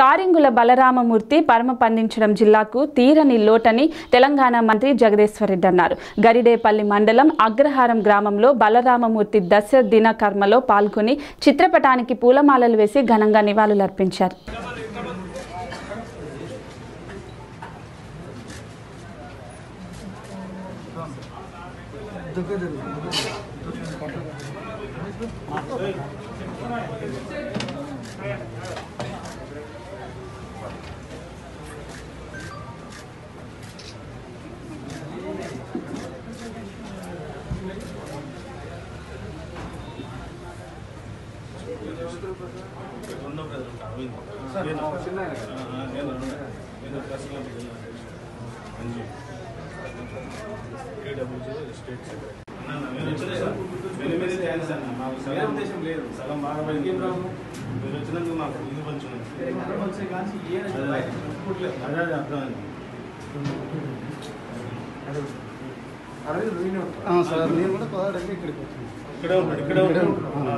కారింగుల బలరామమూర్తి పరమ పండించడం జిల్లాకు తీరని లోటని తెలంగాణ మంత్రి జగదీశ్వర్ రెడ్డి అన్నారు గరిడేపల్లి మండలం అగ్రహారం గ్రామంలో బలరామమూర్తి దశ దిన కర్మలో పాల్గొని చిత్రపటానికి పూలమాలలు వేసి ఘనంగా నివాళులర్పించారు రెండో ప్రజలు అరవింద్ నేను నేను నేను ప్రశ్నలో మంచి కేడబ్ల్యూజీ స్టేట్ నేను వచ్చినా సార్ వెరీ వెరీ థ్యాంక్స్ అన్న మాకు సగం ఉద్దేశం లేదు సగం బాగా పోయింది మీరు వచ్చినందుకు మాకు ఇది పంచున్నది అదే అదే అర్థమైంది సార్ నేను కూడా పదహారు ఇక్కడికి వచ్చాను ఇక్కడే ఉంటాడు ఇక్కడే ఉంటాడు ఆ.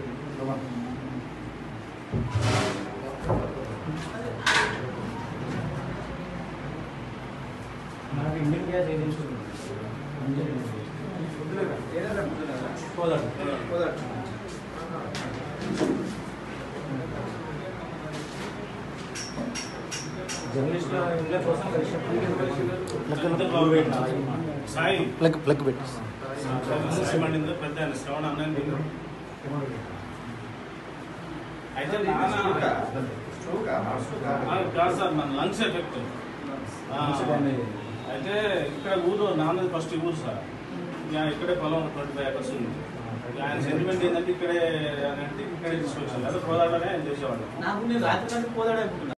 నాకు Indian gas agency journalist India కోసం ఎంత బాగుపోయింది. సాయి ప్లగ్ ప్లగ్ పెట్టి సిమెంట్ పెద్ద ఆయన శ్రవణ అన్నది అయితే నాన్న ఆ, కాదు సార్ మన లంగ్స్ ఎఫెక్ట్ ఆ, అయితే ఇక్కడ ఊరు నాన్నది ఫస్ట్ ఊరు సార్ ఇక ఇక్కడే పొలం ట్వంటీ ఫైవ్ ఎకర్స్ ఉంది ఇక ఆయన సెంటిమెంట్ ఏంటంటే ఇక్కడే అని అంటే ఇక్కడే తీసుకొచ్చాను అదే కోదాడనే ఆయన చేసేవాడు నాకు నేను రాత్రి కంటే పోదాడు అనుకుంటున్నా